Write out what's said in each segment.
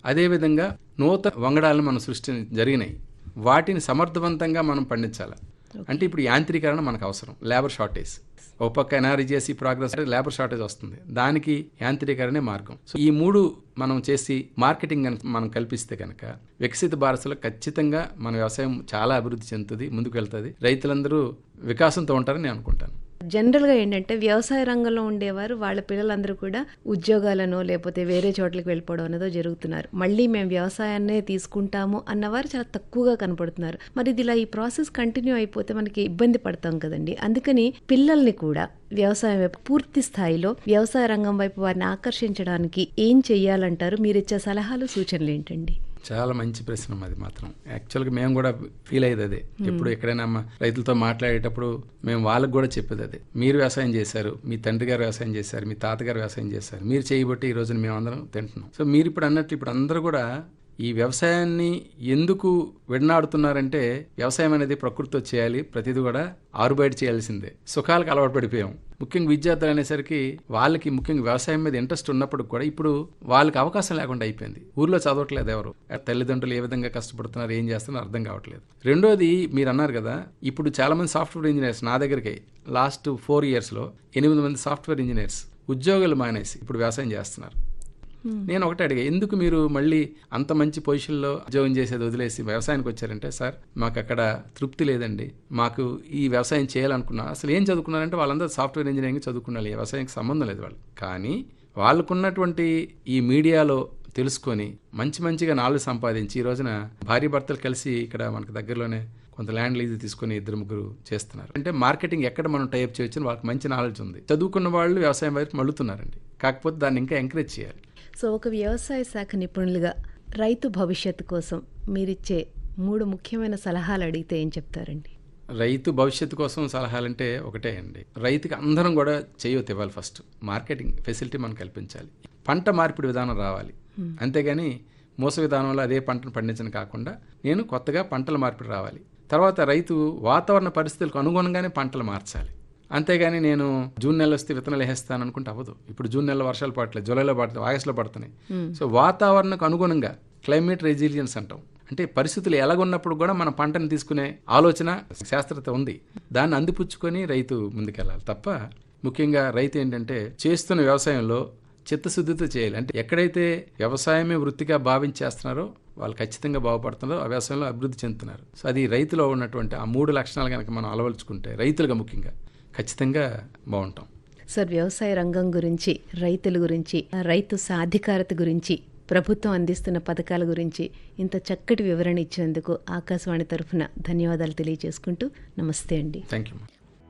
అదేవిధంగా నూతన వంగడాలను మనం సృష్టి జరిగినాయి వాటిని సమర్థవంతంగా మనం పండించాలి అంటే ఇప్పుడు యాంత్రీకరణ మనకు అవసరం లేబర్ షార్టేజ్ ఒక పక్క ఎన్ఆర్జీఎస్సీ ప్రోగ్రెస్ లేబర్ షార్టేజ్ వస్తుంది దానికి యాంత్రీకరణే మార్గం సో ఈ మూడు మనం చేసి మార్కెటింగ్ గనుక మనం కల్పిస్తే కనుక వికసిత భారత్లో ఖచ్చితంగా మన వ్యవసాయం చాలా అభివృద్ధి చెందుతుంది ముందుకు వెళ్తుంది రైతులందరూ వికాసంతో ఉంటారని నేను అనుకుంటాను జనరల్గా ఏంటంటే వ్యవసాయ రంగంలో ఉండేవారు వాళ్ళ పిల్లలందరూ కూడా ఉద్యోగాలను లేకపోతే వేరే చోట్లకి వెళ్ళిపోవడం అనేదో జరుగుతున్నారు మళ్ళీ మేము వ్యవసాయాన్నే తీసుకుంటాము అన్నవారు చాలా తక్కువగా కనపడుతున్నారు మరి ఇది ఇలా ఈ ప్రాసెస్ కంటిన్యూ అయిపోతే మనకి ఇబ్బంది పడతాం కదండి అందుకని పిల్లల్ని కూడా వ్యవసాయం వైపు పూర్తి స్థాయిలో వ్యవసాయ రంగం వైపు వారిని ఆకర్షించడానికి ఏం చెయ్యాలంటారు మీరు ఇచ్చే సలహాలు సూచనలు ఏంటండి చాలా మంచి ప్రశ్న అది మాత్రం యాక్చువల్గా మేము కూడా ఫీల్ అయ్యేది అదే ఎప్పుడు ఎక్కడైనా మా రైతులతో మాట్లాడేటప్పుడు మేము వాళ్ళకి కూడా చెప్పేది అదే మీరు వ్యవసాయం చేశారు మీ తండ్రి గారు వ్యవసాయం చేశారు మీ తాతగారు వ్యవసాయం చేశారు మీరు చేయబట్టి ఈ రోజున మేము అందరం తింటున్నాం సో మీరు ఇప్పుడు అన్నట్లు ఇప్పుడు అందరూ కూడా ఈ వ్యవసాయాన్ని ఎందుకు విడనాడుతున్నారంటే వ్యవసాయం అనేది ప్రకృతితో చేయాలి ప్రతిదీ కూడా ఆరుబయట చేయాల్సిందే సుఖాలకు అలవాటు పడిపోయాం ముఖ్యంగా విద్యార్థులు అనేసరికి వాళ్ళకి ముఖ్యంగా వ్యవసాయం మీద ఇంట్రెస్ట్ ఉన్నప్పుడు కూడా ఇప్పుడు వాళ్ళకి అవకాశం లేకుండా అయిపోయింది ఊర్లో చదవట్లేదు ఎవరు తల్లిదండ్రులు ఏ విధంగా కష్టపడుతున్నారు ఏం చేస్తున్నారు అర్థం కావట్లేదు రెండోది మీరు అన్నారు కదా ఇప్పుడు చాలా మంది సాఫ్ట్వేర్ ఇంజనీర్స్ నా దగ్గరికి లాస్ట్ ఫోర్ ఇయర్స్లో ఎనిమిది మంది సాఫ్ట్వేర్ ఇంజనీర్స్ ఉద్యోగాలు మానేసి ఇప్పుడు వ్యవసాయం చేస్తున్నారు నేను ఒకటే అడిగా ఎందుకు మీరు మళ్ళీ అంత మంచి పొజిషన్లో ఉద్యోగం చేసేది వదిలేసి వ్యవసాయానికి వచ్చారంటే సార్ మాకు అక్కడ తృప్తి లేదండి మాకు ఈ వ్యవసాయం చేయాలనుకున్నా అసలు ఏం చదువుకున్నారంటే వాళ్ళందరూ సాఫ్ట్వేర్ ఇంజనీరింగ్ చదువుకున్నారు ఈ వ్యవసాయానికి సంబంధం లేదు వాళ్ళు కానీ వాళ్ళకున్నటువంటి ఈ మీడియాలో తెలుసుకొని మంచి మంచిగా నాలుగు సంపాదించి ఈ రోజున భార్య భర్తలు కలిసి ఇక్కడ మనకు దగ్గరలోనే కొంత ల్యాండ్ లీజ్ తీసుకొని ఇద్దరు ముగ్గురు చేస్తున్నారు అంటే మార్కెటింగ్ ఎక్కడ మనం టైప్ చేయొచ్చు వాళ్ళకి మంచి నాలెడ్జ్ ఉంది చదువుకున్న వాళ్ళు వ్యవసాయం వైపు మళ్ళుతున్నారండి కాకపోతే దాన్ని ఇంకా ఎంకరేజ్ చేయాలి సో ఒక వ్యవసాయ శాఖ నిపుణులుగా రైతు భవిష్యత్తు కోసం మీరిచ్చే మూడు ముఖ్యమైన సలహాలు అడిగితే ఏం చెప్తారండి రైతు భవిష్యత్తు కోసం సలహాలంటే ఒకటే అండి రైతుకి అందరం కూడా చేయొద్దు ఇవ్వాలి ఫస్ట్ మార్కెటింగ్ ఫెసిలిటీ మనం కల్పించాలి పంట మార్పిడి విధానం రావాలి అంతేగాని మోస విధానంలో అదే పంటను పండించడం కాకుండా నేను కొత్తగా పంటల మార్పిడి రావాలి తర్వాత రైతు వాతావరణ పరిస్థితులకు అనుగుణంగానే పంటలు మార్చాలి అంతేగాని నేను జూన్ నెల వస్తే విత్తనాలు వేస్తాను అనుకుంటే అవ్వదు ఇప్పుడు జూన్ నెలలో వర్షాలు పడట్లేదు జూలైలో పడుతుంది ఆగస్టులో పడుతున్నాయి సో వాతావరణకు అనుగుణంగా క్లైమేట్ రెసిలియన్స్ అంటాం అంటే పరిస్థితులు ఎలాగున్నప్పుడు కూడా మన పంటను తీసుకునే ఆలోచన శాస్త్రత ఉంది దాన్ని అందిపుచ్చుకొని రైతు ముందుకెళ్ళాలి తప్ప ముఖ్యంగా రైతు ఏంటంటే చేస్తున్న వ్యవసాయంలో చిత్తశుద్ధితో చేయాలి అంటే ఎక్కడైతే వ్యవసాయమే వృత్తిగా భావించేస్తున్నారో వాళ్ళు ఖచ్చితంగా బాగుపడుతున్నారో ఆ వ్యవసాయంలో అభివృద్ధి చెందుతున్నారు సో అది రైతులో ఉన్నటువంటి ఆ మూడు లక్షణాలు కనుక మనం అలవలుచుకుంటే రైతులుగా ముఖ్యంగా ఖచ్చితంగా బాగుంటాం సార్ వ్యవసాయ రంగం గురించి రైతుల గురించి రైతు సాధికారత గురించి ప్రభుత్వం అందిస్తున్న పథకాల గురించి ఇంత చక్కటి వివరణ ఇచ్చినందుకు ఆకాశవాణి తరఫున ధన్యవాదాలు తెలియజేసుకుంటూ నమస్తే అండి థ్యాంక్ యూ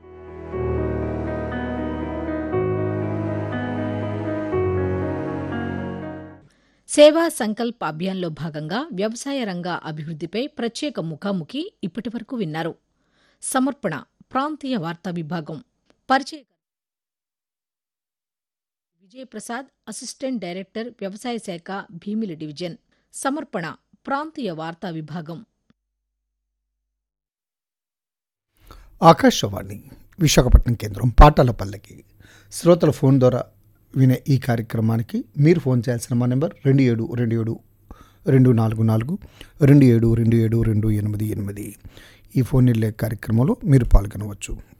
సేవా సంకల్ప్ అభియాన్లో భాగంగా వ్యవసాయ రంగ అభివృద్ధిపై ప్రత్యేక ముఖాముఖి ఇప్పటి వరకు విన్నారు సమర్పణ ప్రాంతీయ వార్తా విభాగం పరిచయ విజయప్రసాద్ అసిస్టెంట్ డైరెక్టర్ వ్యవసాయ శాఖ భీమిలి డివిజన్ సమర్పణ ప్రాంతీయ వార్తా విభాగం ఆకాశవాణి విశాఖపట్నం కేంద్రం పాటాల పల్లకి శ్రోతల ఫోన్ ద్వారా వినే ఈ కార్యక్రమానికి మీరు ఫోన్ చేయాల్సిన మా నెంబర్ రెండు ఏడు రెండు ఏడు రెండు నాలుగు నాలుగు రెండు ఏడు రెండు ఏడు రెండు ఎనిమిది ఎనిమిది ఈ ఫోన్ వెళ్ళే కార్యక్రమంలో మీరు పాల్గొనవచ్చు